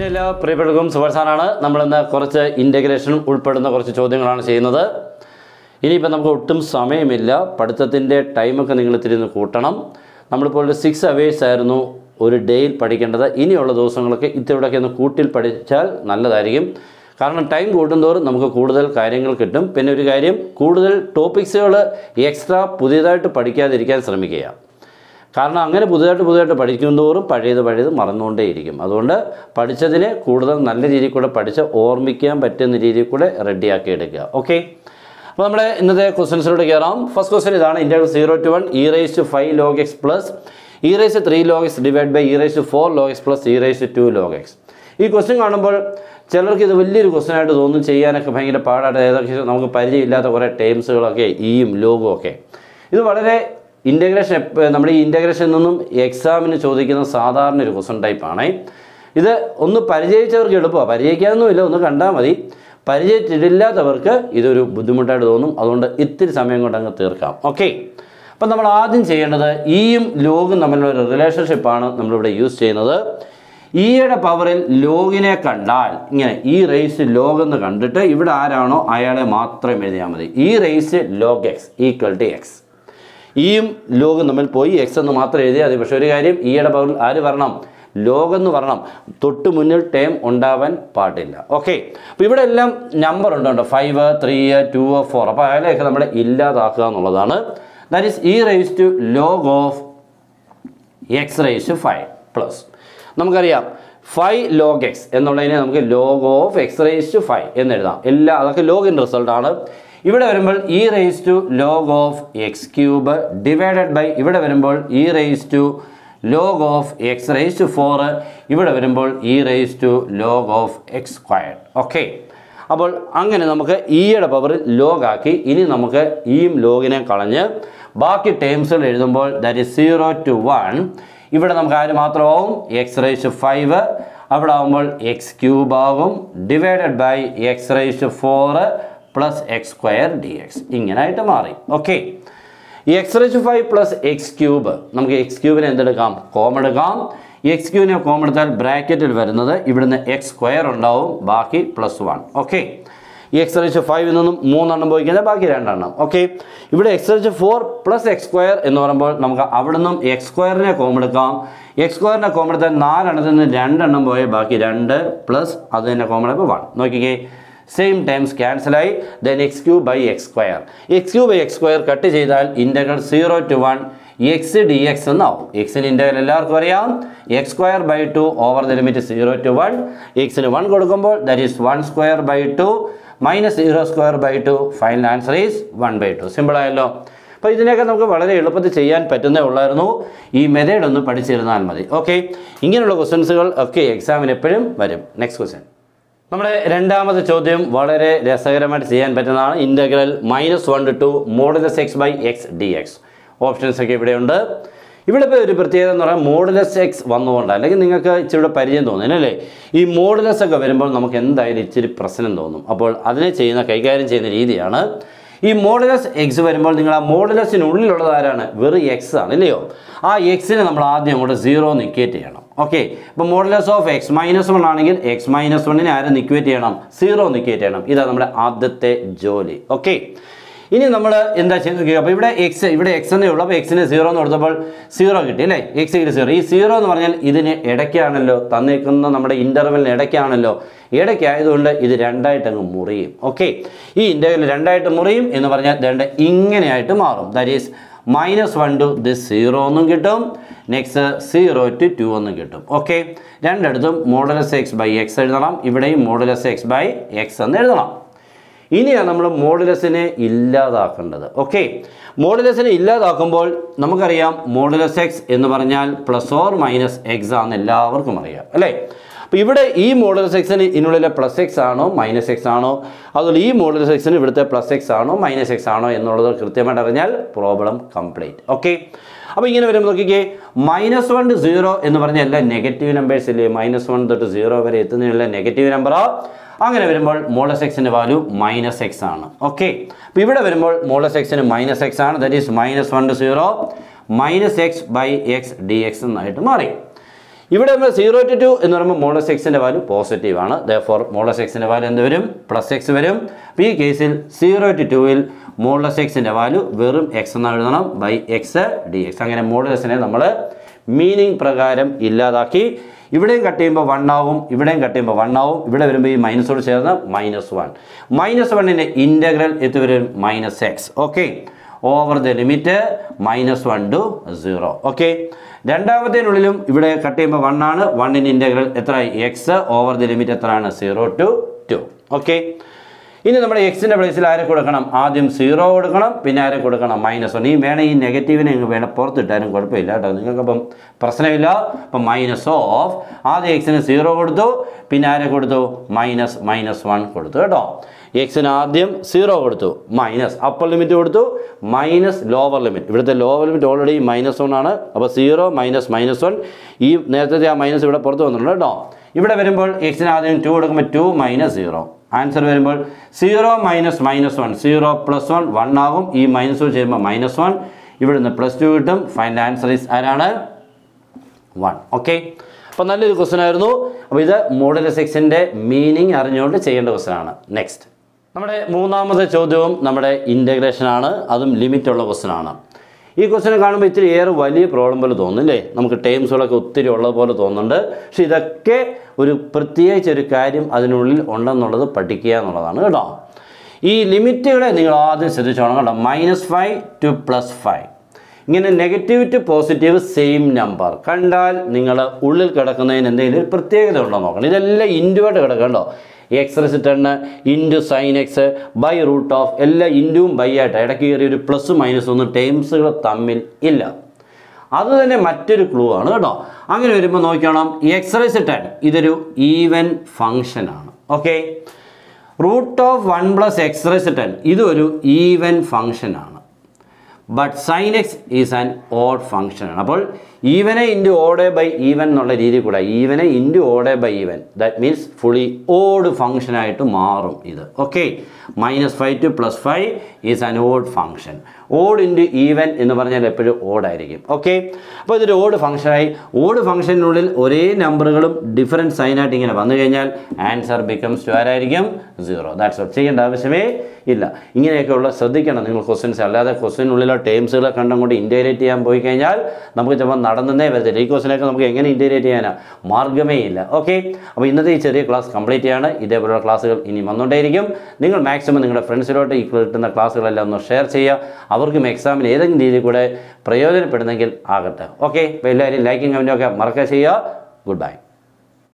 പിന്നെ എല്ലാ പ്രിയപ്പെട്ടവർക്കും സുവർസാനാണ് നമ്മളിന്ന് കുറച്ച് ഇൻ്റഗ്രേഷൻ ഉൾപ്പെടുന്ന കുറച്ച് ചോദ്യങ്ങളാണ് ചെയ്യുന്നത് ഇനിയിപ്പോൾ നമുക്ക് ഒട്ടും സമയമില്ല പഠിത്തത്തിൻ്റെ ടൈമൊക്കെ നിങ്ങൾ തിരിഞ്ഞ് കൂട്ടണം നമ്മളിപ്പോൾ ഒരു സിക്സ് അവേഴ്സ് ആയിരുന്നു ഒരു ഡേയിൽ പഠിക്കേണ്ടത് ഇനിയുള്ള ദിവസങ്ങളൊക്കെ ഇത്തിരിയോടൊക്കെ ഒന്ന് കൂട്ടിൽ പഠിച്ചാൽ നല്ലതായിരിക്കും കാരണം ടൈം കൂട്ടുന്തോറും നമുക്ക് കൂടുതൽ കാര്യങ്ങൾ കിട്ടും പിന്നെ ഒരു കാര്യം കൂടുതൽ ടോപ്പിക്സുകൾ എക്സ്ട്രാ പുതിയതായിട്ട് പഠിക്കാതിരിക്കാൻ ശ്രമിക്കുക കാരണം അങ്ങനെ പുതുതായിട്ട് പുതുതായിട്ട് പഠിക്കുന്തോറും പഴയത് പഴയത് മറന്നുകൊണ്ടേയിരിക്കും അതുകൊണ്ട് പഠിച്ചതിനെ കൂടുതൽ നല്ല രീതിയിൽ കൂടെ പഠിച്ച് ഓർമ്മിക്കാൻ പറ്റുന്ന രീതിയിൽ കൂടെ റെഡിയാക്കി എടുക്കുക ഓക്കെ അപ്പോൾ നമ്മുടെ ഇന്നത്തെ ക്വസ്റ്റൻസിലൂടെ കയറാം ഫസ്റ്റ് ക്വസ്റ്റൻ ഇതാണ് inter zero to one e raise to five log x plus e raise three log x divide by e raise to four log x plus e raise to log x ഈ question കാണുമ്പോൾ ചിലർക്ക് ഇത് വലിയൊരു question ആയിട്ട് തോന്നും ചെയ്യാനൊക്കെ ഭയങ്കര പാടായിട്ട് ഏതൊക്കെ നമുക്ക് പരിചയമില്ലാത്ത കുറേ ടേംസുകളൊക്കെ ഈയും ലോഗും ഒക്കെ ഇത് വളരെ ഇൻ്റഗ്രേഷൻ നമ്മുടെ ഈ ഇൻ്റഗ്രേഷനിൽ നിന്നും എക്സാമിന് ചോദിക്കുന്ന സാധാരണ ഒരു ക്വസ്റ്റൻ ടൈപ്പാണ് ഇത് ഒന്ന് പരിചയിച്ചവർക്ക് എളുപ്പമാണ് പരിചയിക്കാനൊന്നുമില്ല ഒന്ന് കണ്ടാൽ മതി പരിചയിച്ചിട്ടില്ലാത്തവർക്ക് ഇതൊരു ബുദ്ധിമുട്ടായിട്ട് തോന്നും അതുകൊണ്ട് ഇത്തിരി സമയം കൊണ്ട് അങ്ങ് തീർക്കാം ഓക്കെ അപ്പം നമ്മൾ ആദ്യം ചെയ്യേണ്ടത് ഈയും ലോഗും തമ്മിലുള്ള ഒരു റിലേഷൻഷിപ്പാണ് നമ്മളിവിടെ യൂസ് ചെയ്യുന്നത് ഈയുടെ പവറിൽ ലോഗിനെ കണ്ടാൽ ഇങ്ങനെ ഈ റേസ് ലോഗ് എന്ന് കണ്ടിട്ട് ഇവിടെ ആരാണോ അയാളെ മാത്രം എഴുതിയാൽ മതി e raise log x equal to x ഈയും ലോഗും തമ്മിൽ പോയി എക്സ് എന്ന് മാത്രം എഴുതിയാൽ മതി പക്ഷേ ഒരു കാര്യം ഈയുടെ പവറിൽ ആര് വരണം ലോഗ് എന്ന് പറയണം തൊട്ട് മുന്നിൽ ടേം ഉണ്ടാവാൻ പാടില്ല ഓക്കെ അപ്പോൾ ഇവിടെ എല്ലാം നമ്പർ ഉണ്ട് ഫൈവ് ത്രീ ടു ഫോർ അപ്പോൾ അയാളെയൊക്കെ നമ്മൾ ഇല്ലാതാക്കുക എന്നുള്ളതാണ് that is e raise to log of x raise to five plus നമുക്കറിയാം ഫൈവ് ലോഗ് എക്സ് എന്നുള്ളതിനെ നമുക്ക് log of x raise to five എന്ന് എഴുതാം എല്ലാ അതൊക്കെ ലോഗിൻ്റെ റിസൾട്ടാണ് ഇവിടെ വരുമ്പോൾ e raise to log of x cube divided by ഇവിടെ വരുമ്പോൾ e raise to log of x raise to four ഇവിടെ വരുമ്പോൾ e raise to log of x squared okay അപ്പോൾ അങ്ങനെ നമുക്ക് ഇയുടെ പവർ ലോഗാക്കി ഇനി നമുക്ക് ഈയും ലോഗിനെ കളഞ്ഞ് ബാക്കി ടേംസുകൾ എഴുതുമ്പോൾ that is zero to one ഇവിടെ നമുക്ക് ആര് മാത്രമാവും എക്സ് റേസ് ഫൈവ് അവിടെ ആകുമ്പോൾ എക്സ് ക്യൂബ് ആകും divided by x raise four plus x square d x ഇങ്ങനായിട്ട് മാറി ഓക്കെ ഈ x raise five plus x cube നമുക്ക് എക്സ് ക്യൂബിനെ എന്തെടുക്കാം കോം എടുക്കാം എക്സ് ക്യൂബിനെ കോം എടുത്താൽ ബ്രാക്കറ്റിൽ വരുന്നത് ഇവിടുന്ന് എക്സ് സ്ക്വയർ ഉണ്ടാവും ബാക്കി പ്ലസ് വൺ ഓക്കെ ഈ എക്സ് റേസ് ഫൈവിൽ നിന്നും മൂന്നെണ്ണം പോയി കഴിഞ്ഞാൽ ബാക്കി രണ്ടെണ്ണം ഓക്കെ ഇവിടെ x raise four plus x square എന്ന് പറയുമ്പോൾ നമുക്ക് അവിടെ നിന്നും എക്സ് സ്ക്വയറിനെ കോം എടുക്കാം എക്സ് സ്ക്വയറിനെ കോം എടുത്താൽ നാലെണ്ണത്തിൽ നിന്ന് രണ്ടെണ്ണം പോയാൽ ബാക്കി രണ്ട് പ്ലസ് അത് തന്നെ കോമൺ ഇപ്പോൾ വൺ നോക്കിക്കേ സെയിം ടൈംസ് ക്യാൻസലായി then x cube by x square x cube by x square cut ചെയ്താൽ integral zero to one x d x എന്നാവും എക്സിന് ഇൻ്റഗ്രൽ എല്ലാവർക്കും അറിയാം x square by two over the limit zero to one എക്സിന് one കൊടുക്കുമ്പോൾ that is one square by two minus zero square by two final answer is one by two സിമ്പിളായല്ലോ അപ്പോൾ ഇതിനെയൊക്കെ നമുക്ക് വളരെ എളുപ്പത്തിൽ ചെയ്യാൻ പറ്റുന്നേ ഉള്ളായിരുന്നു ഈ മെത്തേഡ് ഒന്ന് പഠിച്ചിരുന്നാൽ മതി ഓക്കെ ഇങ്ങനെയുള്ള ക്വസ്റ്റ്യൻസുകൾ ഒക്കെ എക്സാമിന് എപ്പോഴും വരും നെക്സ്റ്റ് ക്വസ്റ്റ്യൻ നമ്മുടെ രണ്ടാമത്തെ ചോദ്യം വളരെ രസകരമായിട്ട് ചെയ്യാൻ പറ്റുന്നതാണ് integral minus one to modulus x by x d x options ഒക്കെ ഇവിടെയുണ്ട് ഇവിടെ ഇപ്പോൾ ഒരു പ്രത്യേകത എന്ന് പറയാൻ മോഡലസ് എക്സ് വന്നുകൊണ്ട് അല്ലെങ്കിൽ നിങ്ങൾക്ക് ഇച്ചിരി പരിചയം തോന്നുന്നു അല്ലേ ഈ മോഡലസ് ഒക്കെ വരുമ്പോൾ നമുക്ക് എന്തായാലും ഇച്ചിരി പ്രശ്നം തോന്നും അപ്പോൾ അതിനെ ചെയ്യുന്ന കൈകാര്യം ചെയ്യുന്ന രീതിയാണ് ഈ മോഡലസ് എക്സ് വരുമ്പോൾ നിങ്ങൾ ആ മോഡലസിനുള്ളിലുള്ളത് ആരാണ് വെറും എക്സ് ആണ് ഇല്ലയോ ആ എക്സിനെ നമ്മൾ ആദ്യം അങ്ങോട്ട് സീറോ നിക്കേറ്റ് ചെയ്യണം ഓക്കെ ഇപ്പോൾ modulus of x minus one ആണെങ്കിൽ എക്സ് മൈനസ് വണ്ണിനെ ആരെ നിക്വേറ്റ് ചെയ്യണം സീറോ നിക്കേറ്റ് ചെയ്യണം ഇതാണ് നമ്മുടെ ആദ്യത്തെ ജോലി ഓക്കെ ഇനി നമ്മൾ എന്താ ചെയ്ത് നോക്കുക അപ്പോൾ ഇവിടെ എക്സ് ഇവിടെ എക്സ് എന്നേ ഉള്ളൂ അപ്പോൾ എക്സിന് സീറോ എന്ന് കൊടുത്തപ്പോൾ സീറോ കിട്ടി അല്ലേ എക്സ് കിട്ടി സീറോ ഈ സീറോ എന്ന് പറഞ്ഞാൽ ഇതിന് ഇടയ്ക്കാണല്ലോ തന്നേക്കുന്ന നമ്മുടെ ഇൻ്റർവെലിന് ഇടയ്ക്കാണല്ലോ ഇടയ്ക്കായതുകൊണ്ട് ഇത് രണ്ടായിട്ട് അങ്ങ് മുറിയും ഓക്കെ ഈ ഇൻ്റർവെൽ രണ്ടായിട്ട് മുറിയും എന്ന് പറഞ്ഞാൽ രണ്ട് ഇങ്ങനെയായിട്ട് മാറും that is minus one to this zero എന്നും കിട്ടും നെക്സ്റ്റ് സീറോ ടു ടു എന്നും കിട്ടും ഓക്കെ രണ്ടിടത്തും മോഡലസ് എക്സ് ബൈ എക്സ് എഴുതണം ഇവിടെയും മോഡലസ് എക്സ് ബൈ എക്സ് എന്ന് എഴുതണം ഇനിയാണ് നമ്മൾ മോഡുലസിനെ ഇല്ലാതാക്കേണ്ടത് ഓക്കെ മോഡുലസിനെ ഇല്ലാതാക്കുമ്പോൾ നമുക്കറിയാം മോഡുലസ് എക്സ് എന്ന് പറഞ്ഞാൽ പ്ലസ് ഓർ മൈനസ് എക്സ് ആണെന്ന് എല്ലാവർക്കും അറിയാം അല്ലേ അപ്പോൾ ഇവിടെ ഈ മോഡുലസ് എക്സിന് ഇതിനുള്ളിലെ പ്ലസ് എക്സ് ആണോ മൈനസ് എക്സ് ആണോ അതുപോലെ ഈ മോഡുലസ് എക്സിന് ഇവിടുത്തെ പ്ലസ് എക്സ് ആണോ മൈനസ് എക്സ് ആണോ എന്നുള്ളത് കൃത്യമായിട്ട് അറിഞ്ഞാൽ പ്രോബ്ലം കംപ്ലീറ്റ് ഓക്കെ അപ്പോൾ ഇങ്ങനെ വരുമ്പോൾ നോക്കിക്കേ മൈനസ് വൺ ടു സീറോ എന്ന് പറഞ്ഞാൽ എല്ലാം നെഗറ്റീവ് നമ്പേഴ്സ് ഇല്ലേ മൈനസ് വൺ തൊട്ട് സീറോ വരെ എത്തുന്നതിനുള്ള നെഗറ്റീവ് നമ്പറോ അങ്ങനെ വരുമ്പോൾ മോളസ് എക്സിൻ്റെ വാല്യൂ മൈനസ് എക്സ് ആണ് ഓക്കെ അപ്പോൾ ഇവിടെ വരുമ്പോൾ മോളസ് എക്സിന് മൈനസ് എക്സ് ആണ് that is minus one to zero minus x by x d x എന്നായിട്ട് മാറി ഇവിടെ നമ്മൾ സീറോ ടു ടു എന്ന് പറയുമ്പോൾ മോളസ് എക്സിൻ്റെ വാല്യൂ പോസിറ്റീവ് ആണ് ഫോർ മോളസ് എക്സിൻ്റെ വാല്യൂ എന്ത് വരും പ്ലസ് എക്സ് വരും അപ്പോൾ ഈ കേസിൽ സീറോ ടു ടുവിൽ മോളസ് എക്സിൻ്റെ വാല്യൂ വെറും എക്സ് എന്ന് എഴുതണം ബൈ എക്സ് ഡി എക്സ് അങ്ങനെ മോളസിനെ നമ്മൾ മീനിങ് പ്രകാരം ഇല്ലാതാക്കി ഇവിടെയും കട്ട് ചെയ്യുമ്പോൾ വൺ ആവും ഇവിടെയും കട്ട് ചെയ്യുമ്പോൾ വൺ ആവും ഇവിടെ വരുമ്പോൾ ഈ മൈനസോട് ചേർന്ന് മൈനസ് വൺ മൈനസ് വണ്ണിൻ്റെ ഇൻ്റഗ്രൽ എത്തി വരും minus x okay over the limit minus one to zero okay രണ്ടാമത്തേനുള്ളിലും ഇവിടെ കട്ട് ചെയ്യുമ്പോൾ വൺ ആണ് വണ്ണിൻ്റെ ഇൻ്റഗ്രൽ എത്ര എക്സ് ഓവർ ദ ലിമിറ്റ് എത്രയാണ് സീറോ ടു ടു ഓക്കെ ഇനി നമ്മുടെ എക്സിൻ്റെ പ്ലേസിൽ ആരെ കൊടുക്കണം ആദ്യം സീറോ കൊടുക്കണം പിന്നെ ആരെ കൊടുക്കണം മൈനസ് വൺ ഈ വേണേൽ ഈ നെഗറ്റീവിനെ നിങ്ങൾ വേണം പുറത്തിട്ടാലും കുഴപ്പമില്ല കേട്ടോ നിങ്ങൾക്കപ്പം പ്രശ്നമില്ല അപ്പം മൈനസ് ഓഫ് ആദ്യം എക്സിന് സീറോ കൊടുത്തു പിന്നെ ആരെ കൊടുത്തു മൈനസ് മൈനസ് വൺ കൊടുത്തു കേട്ടോ എക്സിന് ആദ്യം സീറോ കൊടുത്തു മൈനസ് അപ്പർ ലിമിറ്റ് കൊടുത്തു മൈനസ് ലോവർ ലിമിറ്റ് ഇവിടുത്തെ lower limit already minus one ആണ് അപ്പോൾ സീറോ മൈനസ് മൈനസ് വൺ ഈ നേരത്തെ ആ മൈനസ് ഇവിടെ പുറത്ത് വന്നിട്ടുണ്ട് കേട്ടോ ഇവിടെ വരുമ്പോൾ എക്സിന് ആദ്യം ടു കൊടുക്കുമ്പോൾ ടു മൈനസ് സീറോ ആൻസർ വരുമ്പോൾ zero minus minus one zero plus one one ആകും ഈ മൈനസ് ചെയ്യുമ്പോൾ മൈനസ് വൺ ഇവിടുന്ന് പ്ലസ് ടു കിട്ടും ഫൈനൽ ആൻസർ ഈസ് ആരാണ് വൺ ഓക്കെ അപ്പോൾ നല്ലൊരു ക്വസ്റ്റൻ ആയിരുന്നു അപ്പോൾ ഇത് മോഡൽ സെക്സിൻ്റെ മീനിങ് അറിഞ്ഞുകൊണ്ട് ചെയ്യേണ്ട ക്വസ്റ്റൻ ആണ് നെക്സ്റ്റ് നമ്മുടെ മൂന്നാമത്തെ ചോദ്യവും നമ്മുടെ ഇൻ്റഗ്രേഷൻ ആണ് അതും ലിമിറ്റ് ഉള്ള ക്വസ്റ്റൻ ആണ് ഈ ക്വസ്റ്റനെ കാണുമ്പോൾ ഇത്തിരി ഏറെ വലിയ പ്രോബ്ലം പോലെ തോന്നും അല്ലേ നമുക്ക് ടേംസുകളൊക്കെ ഒത്തിരി ഉള്ളത് പോലെ തോന്നുന്നുണ്ട് പക്ഷേ ഇതൊക്കെ ഒരു പ്രത്യേകിച്ച് ഒരു കാര്യം അതിനുള്ളിൽ ഉണ്ടെന്നുള്ളത് പഠിക്കുക എന്നുള്ളതാണ് കേട്ടോ ഈ ലിമിറ്റുകളെ നിങ്ങൾ ആദ്യം ശ്രദ്ധിച്ചോണം കേട്ടോ minus five to plus five ഇങ്ങനെ negative to positive same number കണ്ടാൽ നിങ്ങൾ ഉള്ളിൽ കിടക്കുന്നതിന് എന്തെങ്കിലും ഒരു പ്രത്യേകത ഉണ്ടോ നോക്കണം ഇതെല്ലാം ഇൻറ്റുമായിട്ട് കിടക്കണ്ടോ x raise ten into sine x by root of എല്ലാ ഇൻറ്റുവും ബൈ ആയിട്ട് ഇടയ്ക്ക് കയറി ഒരു പ്ലസ് മൈനസ് ഒന്നും ടേംസുകൾ തമ്മിൽ ഇല്ല അത് തന്നെ മറ്റൊരു ക്ലൂ ആണ് കേട്ടോ അങ്ങനെ വരുമ്പോൾ നോക്കണം എക്സ് റെസ് ടെൻ ഇതൊരു ഈവൻ ഫങ്ഷനാണ് okay root of one plus x raise ten ഇതൊരു ഈവൻ ഫങ്ഷനാണ് but sine x is an odd ഫങ്ഷനാണ് അപ്പോൾ ഈവനെ ഇൻറ്റു ഓടെ ബൈ ഈവൻ എന്നുള്ള രീതി കൂടെ ഈവനെ ഇൻറ്റു ഓടെ by even that means fully odd ഫങ്ഷനായിട്ട് മാറും ഇത് okay minus five to plus five is an odd function odd into even എന്ന് പറഞ്ഞാൽ എപ്പോഴും ഓഡായിരിക്കും ഓക്കെ അപ്പോൾ ഇതൊരു ഓഡ് ഫംഗ്ഷനായി ഓഡ് ഫംഗ്ഷനുള്ളിൽ ഒരേ നമ്പറുകളും ഡിഫറൻറ്റ് സൈനായിട്ട് ഇങ്ങനെ വന്നു കഴിഞ്ഞാൽ ആൻസർ ബിക്കംസ് ടു ആരായിരിക്കും സീറോ ദാറ്റ്സ് ഓട്ട് ചെയ്യേണ്ട ആവശ്യമേ ഇല്ല ഇങ്ങനെയൊക്കെയുള്ള ശ്രദ്ധിക്കണം നിങ്ങൾ ക്വസ്റ്റ്യൻസ് അല്ലാതെ ക്വസ്റ്റ്യനുള്ളിലോ ടേംസുകളെ കണ്ടും കൊണ്ട് ഇൻറ്റഗ്രേറ്റ് ചെയ്യാൻ പോയി കഴിഞ്ഞാൽ നമുക്ക് ചിലപ്പോൾ നടന്നേ വരത്തില്ല ഈ ക്വസ്റ്റിനൊക്കെ നമുക്ക് എങ്ങനെ ഇൻറ്റഗ്രേറ്റ് ചെയ്യാനാ മാർഗ്ഗമേ ഇല്ല ഓക്കെ അപ്പോൾ ഇന്നത്തെ ഈ ചെറിയ ക്ലാസ് കംപ്ലീറ്റ് ചെയ്യാണ് ഇതേപോലുള്ള ക്ലാസ്സുകൾ ഇനി വന്നുകൊണ്ടേയിരിക്കും നിങ്ങൾ മാക്സിമം നിങ്ങളുടെ ഫ്രണ്ട്സിലോട്ട് ഈ കിട്ടുന്ന ക്ലാസ്സുകളെല്ലാം ഒന്ന് ഷെയർ ചെയ്യുക അവർക്കും എക്സാമിന് ഏതെങ്കിലും രീതിയിൽ കൂടെ പ്രയോജനപ്പെടുന്നെങ്കിൽ ആകട്ടെ ഓക്കെ അപ്പോൾ എല്ലാവരും ലൈക്കും കമൻറ്റും ഒക്കെ മറക്കുക ചെയ്യുക ഗുഡ് ബൈ